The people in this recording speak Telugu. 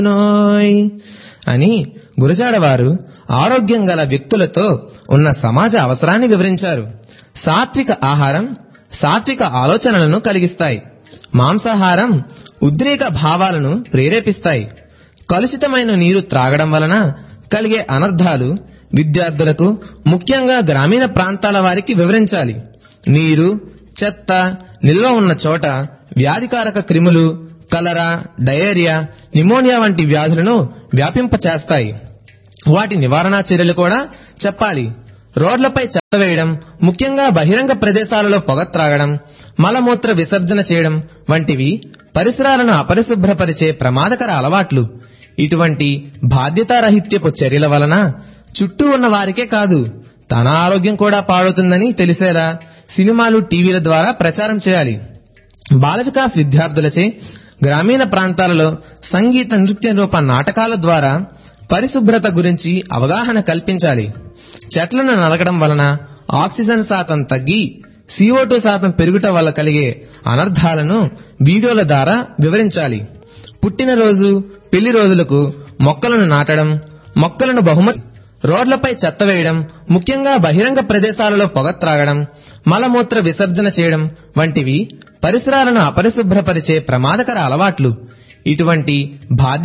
నోయ్ అని గురజాడవారు ఆరోగ్యం గల వ్యక్తులతో ఉన్న సమాజ అవసరాన్ని వివరించారు సాత్విక ఆహారం సాత్విక ఆలోచనలను కలిగిస్తాయి మాంసాహారం ఉద్రేక భావాలను ప్రేరేపిస్తాయి కలుషితమైన నీరు త్రాగడం వలన కలిగే అనర్థాలు విద్యార్థులకు ముఖ్యంగా గ్రామీణ ప్రాంతాల వారికి వివరించాలి నీరు చెత్త నిల్వ ఉన్న చోట వ్యాధికారక క్రిములు కలరా డయేరియా నిమోనియా వంటి వ్యాధులను వ్యాపింపచేస్తాయి వాటి నివారణ చర్యలు కూడా చెప్పాలి రోడ్లపై చెత్త వేయడం ముఖ్యంగా బహిరంగ ప్రదేశాలలో పొగ త్రాగడం మలమూత్ర విసర్జన చేయడం వంటివి పరిసరాలను అపరిశుభ్రపరిచే ప్రమాదకర అలవాట్లు ఇటువంటి బాధ్యతారహిత్యపు చర్యల వలన చుట్టూ ఉన్న వారికే కాదు తన ఆరోగ్యం కూడా పాడవుతుందని తెలిసేలా సినిమాలు టీవీల ద్వారా ప్రచారం చేయాలి బాల వికాస్ విద్యార్థులచే గ్రామీణ ప్రాంతాలలో సంగీత నృత్య రూప నాటకాల ద్వారా పరిశుభ్రత గురించి అవగాహన కల్పించాలి చెట్లను నరకడం వలన ఆక్సిజన్ శాతం తగ్గి CO2 శాతం పెరుగుట వల్ల కలిగే అనర్థాలను వీడియోల ద్వారా వివరించాలి పుట్టినరోజు పెళ్లి రోజులకు మొక్కలను నాటడం మొక్కలను బహుమతి రోడ్లపై చెత్త వేయడం ముఖ్యంగా బహిరంగ ప్రదేశాలలో పొగ త్రాగడం మలమూత్ర విసర్జన చేయడం వంటివి పరిసరాలను అపరిశుభ్రపరిచే ప్రమాదకర అలవాట్లు ఇటువంటి బాధ్య